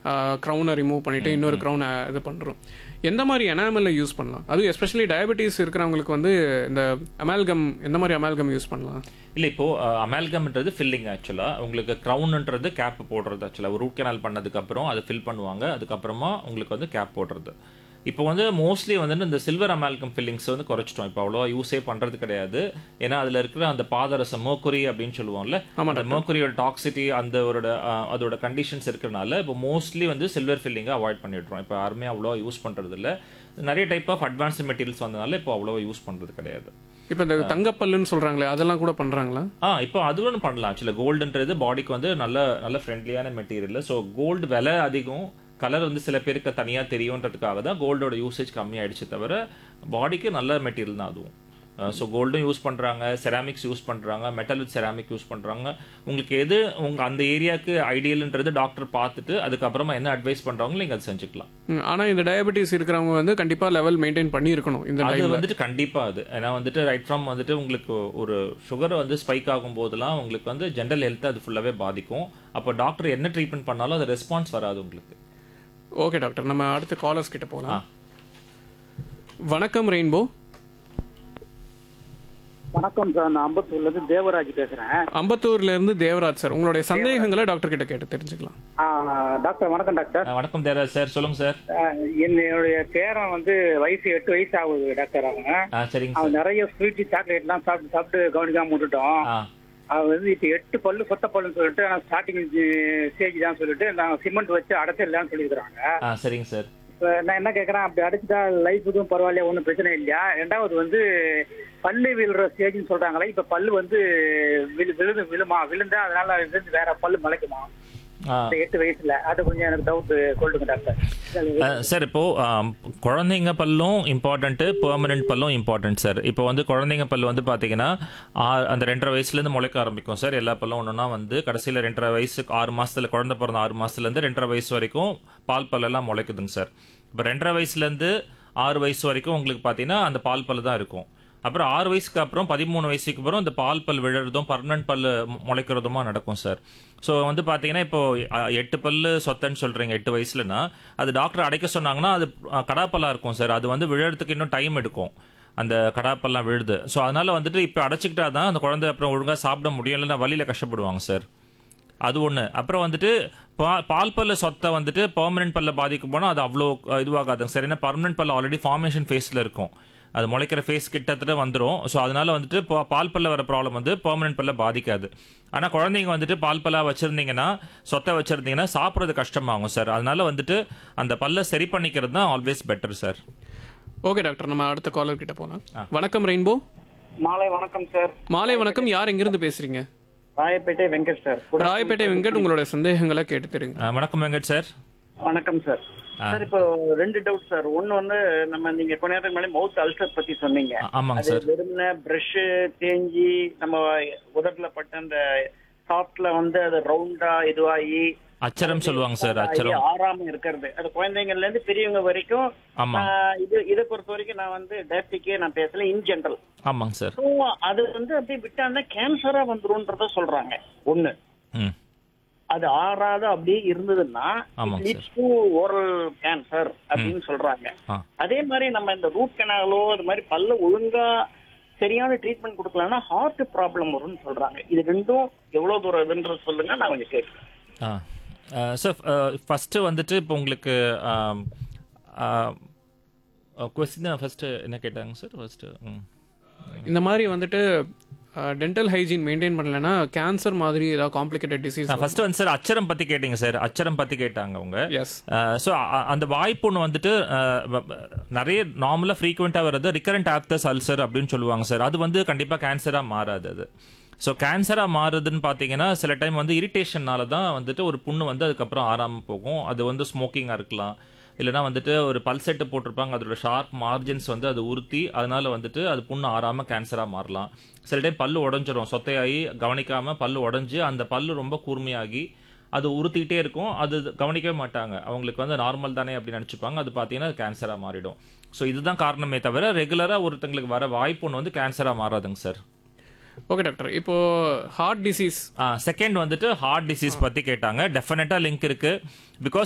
க்ரௌனை remove பண்ணிட்டு இன்னொரு க்ரௌனை இது பண்ணுறோம் எந்த மாதிரி எனாமலில் யூஸ் பண்ணலாம் அதுவும் எஸ்பெஷலி டயபெட்டிஸ் இருக்கிறவங்களுக்கு வந்து இந்த அமால்கம் எந்த மாதிரி அமால்கம் யூஸ் பண்ணலாம் இல்லை இப்போ அமால்கம்ன்றது ஃபில்லிங் ஆக்சுவலாக உங்களுக்கு க்ரௌன்ன்றது கேப் போடுறது ஆக்சுவலாக ரூட் கெனால் பண்ணதுக்கப்புறம் அதை ஃபில் பண்ணுவாங்க அதுக்கப்புறமா உங்களுக்கு வந்து கேப் போடுறது இப்போ வந்து மோஸ்ட்லி வந்துட்டு இந்த சில்வர் அமால்கம் ஃபில்லிங்ஸ் வந்து குறைச்சிட்டோம் இப்போ அவ்வளோ யூஸே பண்ணுறது கிடையாது ஏன்னா அதில் இருக்கிற அந்த பாதரசம் மோக்குரி அப்படின்னு சொல்லுவோம்ல அந்த மோக்குரியோட டாக்ஸிட்டி அந்த ஒரு அஹ், அதோட கண்டிஷன்ஸ் இருக்கிறனால இப்போ மோஸ்ட்லி வந்து சில்வர் ஃபில்லிங்கை அவாய்ட் பண்ணிடுறோம் இப்போ யாருமே அவ்வளோ யூஸ் பண்ணுறது இல்ல நிறைய டைப் ஆஃப் அட்வான்ஸ்டு மெட்டீரியல்ஸ் வந்தனால இப்போ அவ்வளோ யூஸ் பண்ணுறது கிடையாது இப்போ இந்த தங்கப்பல்லுன்னு சொல்கிறாங்களே அதெல்லாம் கூட பண்ணுறாங்களா ஆ இப்போ அது ஒன்று பண்ணலாம் ஆக்சுவலாக கோல்டுன்றது பாடிக்கு வந்து நல்ல நல்ல ஃப்ரெண்ட்லியான மெட்டீரியல் ஸோ கோல்டு விலை அதிகம் கலர் வந்து சில பேருக்கு தனியாக தெரியுன்றதுக்காக தான் கோல்டோட யூசேஜ் கம்மியாயிடுச்சு தவிர பாடிக்கு நல்ல மெட்டீரியல் தான் அதுவும் ஸோ கோல்டும் யூஸ் பண்ணுறாங்க செராமிக்ஸ் யூஸ் பண்ணுறாங்க மெட்டல் வித் செராமிக் யூஸ் பண்ணுறாங்க உங்களுக்கு எது உங்கள் அந்த ஏரியாவுக்கு ஐடியல்ன்றது டாக்டர் பார்த்துட்டு அதுக்கப்புறமா என்ன அட்வைஸ் பண்ணுறாங்களோ நீங்கள் அது செஞ்சுக்கலாம் ம், ஆனா இந்த டயபெட்டிஸ் இருக்கிறவங்க வந்து கண்டிப்பா லெவல் மெயின்டைன் பண்ணியிருக்கணும் இந்த அது டைம்ல வந்துட்டு கண்டிப்பா அது ஏன்னா வந்துட்டு ரைட் ஃப்ரம் வந்துட்டு உங்களுக்கு ஒரு சுகர் வந்து ஸ்பைக் ஆகும் போதெல்லாம் உங்களுக்கு வந்து ஜென்ரல் ஹெல்த் அது ஃபுல்லாவே பாதிக்கும் அப்போ டாக்டர் என்ன ட்ரீட்மெண்ட் பண்ணாலும் அது ரெஸ்பான்ஸ் வராது உங்களுக்கு ஓகே டாக்டர் நம்ம அடுத்த காலர்ஸ் கிட்ட ஆ. போகலாம் வணக்கம் ரெயின்போ வணக்கம் சார் நான் அம்பத்தூர்ல இருந்து தேவராஜ் பேசுறேன் அம்பத்தூர்ல இருந்து தேவராஜ் சார் உங்களுடைய சந்தேகங்களை டாக்டர் கிட்ட கேட்டு தெரிஞ்சுக்கலாம் ஆ, டாக்டர் வணக்கம் டாக்டர் ஆ, வணக்கம் தேராஜ் சார் சொல்லுங்க சார் ஆ, என்னுடைய பேரன் வந்து வயசு எட்டு வயசு ஆகுது டாக்டர் அவங்க ஆ சரிங்க அவன் சார் நிறைய ஸ்வீட் சாக்லேட் எல்லாம் சாப்பிட்டு சாப்பிட்டு கவனிக்காம விட்டுட்டோம் ஆ அவன் வந்து இப்ப எட்டு பல்லு சொத்த பல்லுன்னு சொல்லிட்டு ஸ்டார்டிங் ஸ்டேஜ் தான் சொல்லிட்டு நாங்க சிமெண்ட் வச்சு அடைச்சிடலாம்னு சொல்லியிருக்கிறாங்க ஆ சரிங்க சார் இப்ப நான் என்ன கேக்குறேன் அப்படி அடைச்சிட்டா லைஃபுக்கும் பரவாயில்லையா ஒன்றும் பிரச்சனை இல்லையா ரெண்டாவது வந்து பல்லு விழுற ஸ்டேஜ்னு சொல்றாங்களே இப்ப பல்லு வந்து விழு விழுந்து விழுமா விழுந்தா அதனால விழுந்து வேற பல்லு முளைக்குமா ஆ இந்த எட்டு வயசுல அது கொஞ்சம் எனக்கு டவுட் சொல்லுங்க டாக்டர் அஹ் சார் இப்போ ஆம், குழந்தைங்க பல்லும் இம்பார்ட்டன்ட்டு பெர்மனன்ட் பல்லும் இம்பார்ட்டன்ட் சார் இப்போ வந்து குழந்தைங்க பல் வந்து பார்த்தீங்கன்னா ஆ- அந்த ரெண்டரை வயசுலேருந்து முளைக்க ஆரம்பிக்கும் சார் எல்லா பல்லும் ஒன்றுனா வந்து கடைசியில் ரெண்டரை வயசுக்கு ஆறு மாசத்துல குழந்தை பிறந்த ஆறு மாசத்துலேருந்து ரெண்டரை வயசு வரைக்கும் பால் பல்லெல்லாம் முளைக்குதுங்க சார் இப்போ ரெண்டரை வயசுலேருந்து ஆறு வயசு வரைக்கும் உங்களுக்கு பார்த்தீங்கன்னா அந்த பால் பல்லு தான் இருக்கும் அப்புறம் ஆறு வயசுக்கு அப்புறம் பதிமூணு வயசுக்கு அப்புறம் இந்த பால் பல் விழுறதும் பர்மனன்ட் பல் முளைக்கிறதுமா நடக்கும் சார் ஸோ வந்து பார்த்தீங்கன்னா இப்போ அ, எட்டு பல்லு சொத்தன்னு சொல்றீங்க எட்டு வயசுலனா அது டாக்டர் அடைக்க சொன்னாங்கன்னா அது அ, கடாப்பல்லா இருக்கும் சார் அது வந்து விழறதுக்கு இன்னும் டைம் எடுக்கும் அந்த கடாப்பெல்லாம் விழுது ஸோ அதனால வந்துட்டு இப்போ அடைச்சிக்கிட்டா தான் அந்த குழந்தை அப்புறம் ஒழுங்காக சாப்பிட முடியும் இல்லைன்னா வழியில் கஷ்டப்படுவாங்க சார் அது ஒன்று அப்புறம் வந்துட்டு பா பால் பல்ல சொத்தை வந்துட்டு பெர்மனன்ட் பல்ல பாதிக்கும் போனால் அது அவ்வளோ அஹ், இதுவாகாதுங்க சார் ஏன்னா பர்மனன்ட் பல்ல ஆல்ரெடி ஃபார்மேஷன் ஃபேஸில் இருக்கும் அது முளைக்கிற ஃபேஸ் கிட்டத்தட்ட வந்துடும் ஸோ அதனால வந்துட்டு பா- பால் பல்ல வர ப்ராப்ளம் வந்து பெர்மனன்ட் பல்ல பாதிக்காது ஆனால் குழந்தைங்க வந்துட்டு பால் பல்லா வச்சுருந்தீங்கன்னா சொத்தை வச்சுருந்தீங்கன்னா சாப்பிட்றது கஷ்டமாகும் சார் அதனால வந்துட்டு அந்த பல்ல சரி பண்ணிக்கிறது தான் always better sir okay doctor நம்ம அடுத்த காலர் கிட்ட போகலாம் வணக்கம் ரெயின்போ மாலை வணக்கம் சார் மாலை வணக்கம் யார் எங்கிருந்து பேசுறீங்க ராயப்பேட்டை வெங்கட் சார் ராயப்பேட்டை வெங்கட் உங்களுடைய சந்தேகங்களை கேட்டு தெரியுங்க அஹ், வணக்கம் வெங்கட் சார் வணக்கம் சார் சார் இப்போ ரெண்டு டவுட் சார் ஒன்னு வந்து நம்ம நீங்க கொஞ்ச நேரத்துக்கு முன்னாடி மவுத் அல்சர் பத்தி சொன்னீங்க ஆ- ஆமாங்க அது சார் வெறுமனே பிரஷ் தேஞ்சி நம்ம உதட்டுல பட்ட அந்த சாஃப்ட்ல வந்து அது ரவுண்டா இதுவாகி அச்சரம் சொல்லுவாங்க சார் ஆகி அச்சரம் ஆறாம இருக்கிறது அது குழந்தைங்கள்ல இருந்து பெரியவங்க வரைக்கும் ஆமா ஆஹ், இது இதை பொறுத்த வரைக்கும் நான் வந்து டயபிட்டிக்கே நான் பேசல இன் ஜெனரல் ஆமாங்க சார் ஸோ அது வந்து அப்படியே விட்டாங்கன்னா கேன்சரா வந்துரும்ன்றத சொல்றாங்க ஒண்ணு ம் அது ஆறாத அப்படியே இருந்ததுன்னா ஆமாங்க லீட்ஸ் டு ஓரல் கேன்சர் அப்படின்னு சொல்றாங்க ஆ அதே மாதிரி நம்ம இந்த ரூட் கனாலோ அது மாதிரி பல்ல ஒழுங்கா சரியான ட்ரீட்மெண்ட் கொடுக்கலன்னா ஹார்ட் ப்ராப்ளம் வரும்னு சொல்றாங்க இது ரெண்டும் எவ்வளவு தூரம் இதுன்றது சொல்லுங்க நான் கொஞ்சம் கேட்கிறேன் ஆ சார் ஃபஸ்ட்டு வந்துட்டு இப்போ உங்களுக்கு கொஸ்டின் ஃபஸ்ட்டு என்ன கேட்டாங்க சார் ஃபஸ்ட்டு ம் இந்த மாதிரி வந்துட்டு டென்டல் ஹைஜீன் மெயின்டைன் பண்ணலைன்னா கேன்சர் மாதிரி ஏதாவது காம்ப்ளிகேட்டட் டிசீஸ் ஃபர்ஸ்ட் வந்து சார் அச்சரம் பத்தி கேட்டீங்க சார் அச்சரம் பத்தி கேட்டாங்க அவங்க எஸ் ஸோ அந்த வாய்ப்புன்னு வந்துட்டு அஹ், வ- வ- நிறைய நார்மலாக ஃப்ரீக்வெண்ட்டாக வர்றது ரிகரண்ட் ஆக்டர்ஸ் அல்சர் அப்படின்னு சொல்லுவாங்க சார் அது வந்து கண்டிப்பாக கேன்சராக மாறாது அது ஸோ கேன்சராக மாறுதுன்னு பார்த்தீங்கன்னா சில டைம் வந்து இரிட்டேஷன்னால தான் வந்துட்டு ஒரு புண்ணு வந்து அதுக்கப்புறம் ஆறாமல் போகும் அது வந்து ஸ்மோக்கிங்காக இருக்கலாம் இல்லைனா வந்துட்டு ஒரு பல்செட்டு போட்டிருப்பாங்க அதோட ஷார்ப் மார்ஜின்ஸ் வந்து அது உறுத்தி அதனால வந்துட்டு அது புண்ணு ஆறாமல் கேன்சராக மாறலாம் சில டைம் பல்லு உடஞ்சிரும் சொத்தையாகி கவனிக்காம பல்லு உடஞ்சி அந்த பல்லு ரொம்ப கூர்மையாகி அது உறுத்திக்கிட்டே இருக்கும் அது கவனிக்கவே மாட்டாங்க அவங்களுக்கு வந்து நார்மல் தானே அப்படின்னு நினச்சிப்பாங்க அது பார்த்தீங்கன்னா கேன்சராக மாறிடும் ஸோ இதுதான் காரணமே தவிர ரெகுலராக ஒருத்தங்களுக்கு வர வாய்ப்பு ஒன்று வந்து கேன்சராக மாறாதுங்க சார் ஓகே டாக்டர் இப்போ ஹார்ட் டிசீஸ் செகண்ட் வந்துட்டு ஹார்ட் டிசீஸ் பற்றி கேட்டாங்க டெஃபினட்டாக லிங்க் இருக்கு பிகாஸ்